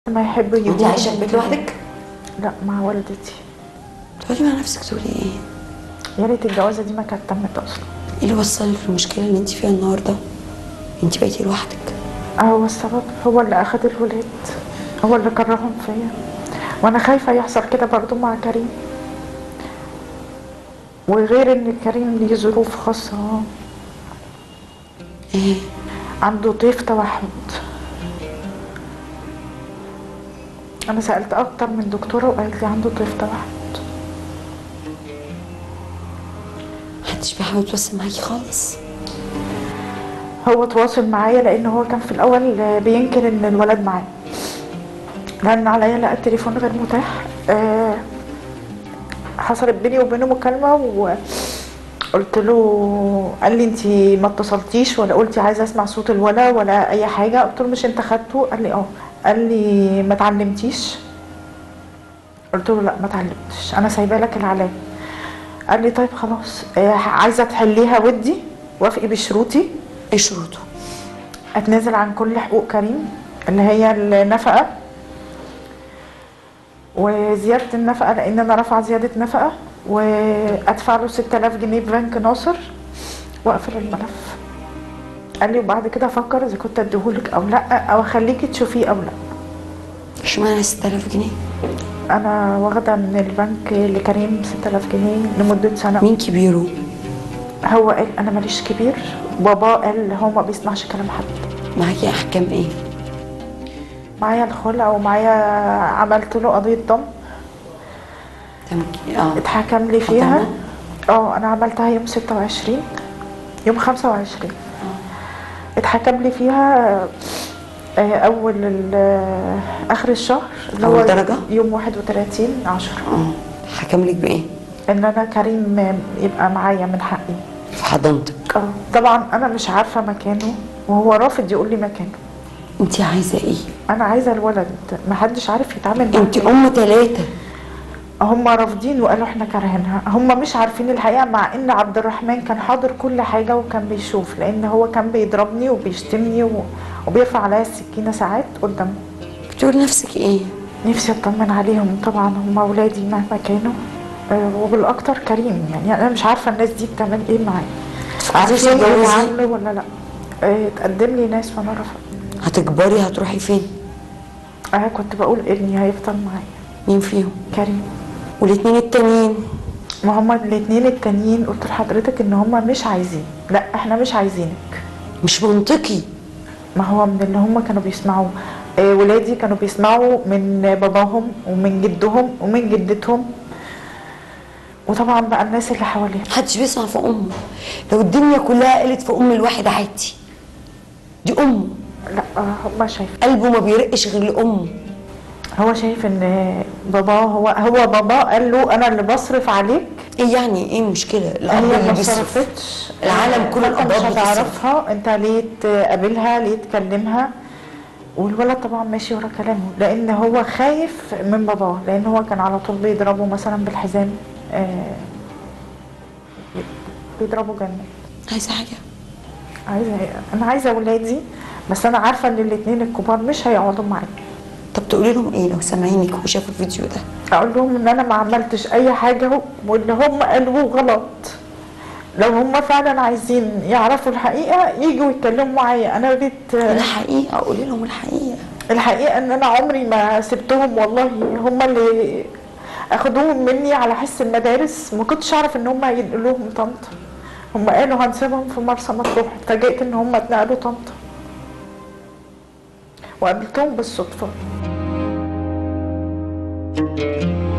ما يحبوا انت يجيبوا عايشه في بيت لوحدك لا مع والدتي تقعدي مع نفسك تقولي ايه يا ريت الجوازه دي ما كانت تمت اصلا ايه اللي وصلك للمشكله اللي انت فيها النهارده انت بقيتي لوحدك هو السبب هو اللي اخد الولاد هو اللي كرههم فيا وانا خايفه يحصل كده برضو مع كريم وغير ان كريم ليه ظروف خاصه ايه عنده طيف توحد انا سالت اكتر من دكتوره وقالت لي عنده طيف توحد محدش بيحاول يتواصل معاكي خالص هو تواصل معايا لان هو كان في الاول بينكر ان الولد معاه لان عليا لقى التليفون غير متاح آه، حصلت بيني وبينه مكالمه وقلت له قال لي انت ما اتصلتيش ولا قلتي عايزه اسمع صوت الولد ولا اي حاجه قلت له مش انت خدته قال لي اه قال لي ما اتعلمتيش قلت له لا ما اتعلمتش انا سايبه لك العلاج قال لي طيب خلاص آه، عايزه تحليها ودي وافقي بشروطي ايه شروطه اتنازل عن كل حقوق كريم اللي هي النفقة وزيادة النفقة لأن أنا رافعة زيادة نفقة وأدفع له 6000 جنيه بنك ناصر وأقفل الملف قال لي وبعد كده أفكر إذا كنت أديهولك أو لأ أو أخليكي تشوفيه أو لأ اشمعنى 6000 جنيه أنا واخدة من البنك لكريم 6000 جنيه لمدة سنة مين كبيره هو قال أنا ماليش كبير بابا قال هو ما بيسمعش كلام حد معاكي احكام ايه معايا الخلع ومعايا عملت له قضية ضم تمكي اه اتحكم لي فيها قدامه؟ اه انا عملتها يوم 26 يوم 25 اتحكم لي فيها آه، اول ال- اخر الشهر اللي أول هو درجة؟ يوم 31 10 اه حكم لك بايه ان انا كريم يبقى معايا من حقي في حضانتك اه طبعا انا مش عارفه مكانه وهو رافض يقول لي مكانه انت عايزه ايه انا عايزه الولد محدش عارف يتعامل انت معاه ام ثلاثه هم رافضين وقالوا احنا كارهينها هم مش عارفين الحقيقه مع ان عبد الرحمن كان حاضر كل حاجه وكان بيشوف لان هو كان بيضربني وبيشتمني و... وبيرفع عليا السكينه ساعات قدامه بتقول نفسك ايه نفسي اطمن عليهم طبعا هم اولادي مهما كانوا آه، وبالاكتر كريم يعني انا مش عارفه الناس دي بتعمل ايه معايا عارفين تتجوزي؟ يتعاملوا ولا لا آه، تقدم لي ناس وانا رفض هتكبري هتروحي فين انا كنت بقول ابني هيفضل معايا مين فيهم كريم والاتنين التانيين ما هما الاتنين التانيين قلت لحضرتك ان هما مش عايزين لا احنا مش عايزينك مش منطقي ما هو من اللي هم كانوا بيسمعوا آه، ولادي كانوا بيسمعوا من باباهم ومن جدهم ومن جدتهم وطبعا بقى الناس اللي حواليهم محدش بيسمع في امه لو الدنيا كلها قالت في ام الواحد عادي دي امه لا آه، هم شايف قلبه ما بيرقش غير لامه هو شايف ان بابا هو هو بابا قال له انا اللي بصرف عليك ايه يعني ايه المشكله الاب هي اللي ما بيصرف صرفتش العالم كله انت مش الابواب بتصرف هتعرفها انت ليه تقابلها ليه تكلمها والولد طبعا ماشي ورا كلامه لان هو خايف من باباه لان هو كان على طول بيضربه مثلا بالحزام آه، بيضربه جامد عايزه حاجه عايزه انا عايزه اولادي بس انا عارفه ان الاثنين الكبار مش هيقعدوا معايا طب تقولي لهم ايه لو سامعينك وشافوا الفيديو ده اقول لهم ان انا ما عملتش اي حاجه واللي هم قالوه غلط لو هم فعلا عايزين يعرفوا الحقيقه يجوا يتكلموا معايا انا ريت الحقيقه قولي لهم الحقيقه الحقيقه ان انا عمري ما سبتهم والله هم اللي اخدوهم مني على حس المدارس ما كنتش اعرف ان هم هينقلوهم طنطا هم قالوا هنسيبهم في مرسى مطروح اتفاجئت ان هم اتنقلوا طنطا وقابلتهم بالصدفه